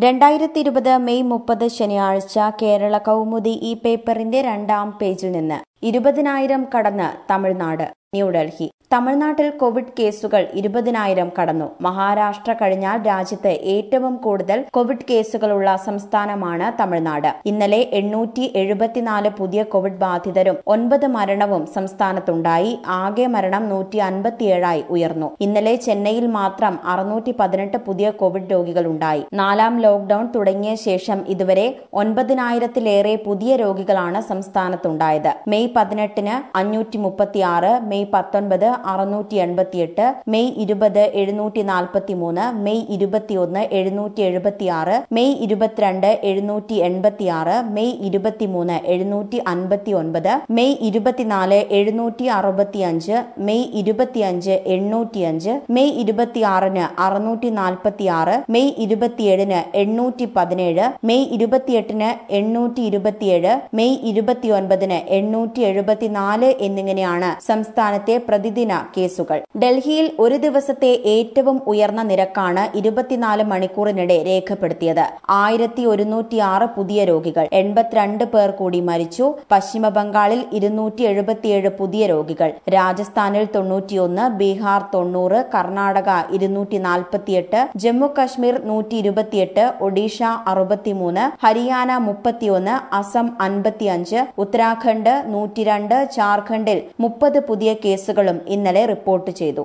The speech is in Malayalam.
രണ്ടായിരത്തി ഇരുപത് മെയ് മുപ്പത് ശനിയാഴ്ച കേരള കൗമുദി ഈ പേപ്പറിന്റെ രണ്ടാം പേജിൽ നിന്ന് ഇരുപതിനായിരം കടന്ന് തമിഴ്നാട് ന്യൂഡൽഹി തമിഴ്നാട്ടിൽ കോവിഡ് കേസുകൾ ഇരുപതിനായിരം കടന്നു മഹാരാഷ്ട്ര കഴിഞ്ഞാൽ രാജ്യത്ത് ഏറ്റവും കൂടുതൽ കോവിഡ് കേസുകളുള്ള സംസ്ഥാനമാണ് തമിഴ്നാട് ഇന്നലെ എണ്ണൂറ്റി എഴുപത്തിനാല് പുതിയ കോവിഡ് ബാധിതരും ഒൻപത് മരണവും സംസ്ഥാനത്തുണ്ടായി ആകെ മരണം നൂറ്റി അൻപത്തിയേഴായി ഉയർന്നു ഇന്നലെ ചെന്നൈയിൽ മാത്രം അറുന്നൂറ്റി പതിനെട്ട് പുതിയ കോവിഡ് രോഗികളുണ്ടായി നാലാം ലോക്ഡൌൺ തുടങ്ങിയ ശേഷം ഇതുവരെ ഒൻപതിനായിരത്തിലേറെ പുതിയ രോഗികളാണ് സംസ്ഥാനത്തുണ്ടായത് മെയ് പതിനെട്ടിന് അഞ്ഞൂറ്റി മുപ്പത്തിയാറ് മെയ് പത്തൊൻപത് അറുന്നൂറ്റി എൺപത്തിയെട്ട് മെയ് ഇരുപത് എഴുന്നൂറ്റി നാൽപ്പത്തി മൂന്ന് മെയ് ഇരുപത്തിയൊന്ന് എഴുന്നൂറ്റി എഴുപത്തിയാറ് മെയ് ഇരുപത്തിരണ്ട് എഴുന്നൂറ്റി എൺപത്തിയാറ് മെയ് ഇരുപത്തിമൂന്ന് എഴുന്നൂറ്റി അൻപത്തി ഒൻപത് മെയ് ഇരുപത്തിനാല് എഴുന്നൂറ്റി അറുപത്തിയഞ്ച് മെയ് ഇരുപത്തിയഞ്ച് എണ്ണൂറ്റിയഞ്ച് മെയ് ഇരുപത്തിയാറിന് അറുന്നൂറ്റി നാൽപ്പത്തിയാറ് മെയ് ഇരുപത്തിയേഴിന് എണ്ണൂറ്റി പതിനേഴ് മെയ് ഇരുപത്തിയെട്ടിന് എണ്ണൂറ്റി ഇരുപത്തിയേഴ് മെയ് ഇരുപത്തിയൊൻപതിന് എണ്ണൂറ്റി എഴുപത്തിനാല് എന്നിങ്ങനെയാണ് സംസ്ഥാനത്തെ പ്രതിദിന കേസുകൾ ഡൽഹിയിൽ ഒരു ദിവസത്തെ ഏറ്റവും ഉയർന്ന നിരക്കാണ് ഇരുപത്തിനാല് മണിക്കൂറിനിടെ രേഖപ്പെടുത്തിയത് ആയിരത്തി ഒരുന്നൂറ്റിയാറ് പുതിയ രോഗികൾ എൺപത്തിരണ്ട് പേർ കൂടി മരിച്ചു പശ്ചിമ ബംഗാളിൽ ഇരുന്നൂറ്റി എഴുപത്തിയേഴ് പുതിയ രോഗികൾ രാജസ്ഥാനിൽ തൊണ്ണൂറ്റിയൊന്ന് ബീഹാർ തൊണ്ണൂറ് കർണാടക ഇരുന്നൂറ്റി നാൽപ്പത്തിയെട്ട് ജമ്മു കശ്മീർ നൂറ്റി ഇരുപത്തിയെട്ട് ഒഡീഷ അറുപത്തിമൂന്ന് ഹരിയാന മുപ്പത്തിയൊന്ന് അസം അൻപത്തിയഞ്ച് ഉത്തരാഖണ്ഡ് നൂറ്റിരണ്ട് ജാർഖണ്ഡിൽ മുപ്പത് പുതിയ കേസുകളും ഇന്നലെ റിപ്പോർട്ട് ചെയ്തു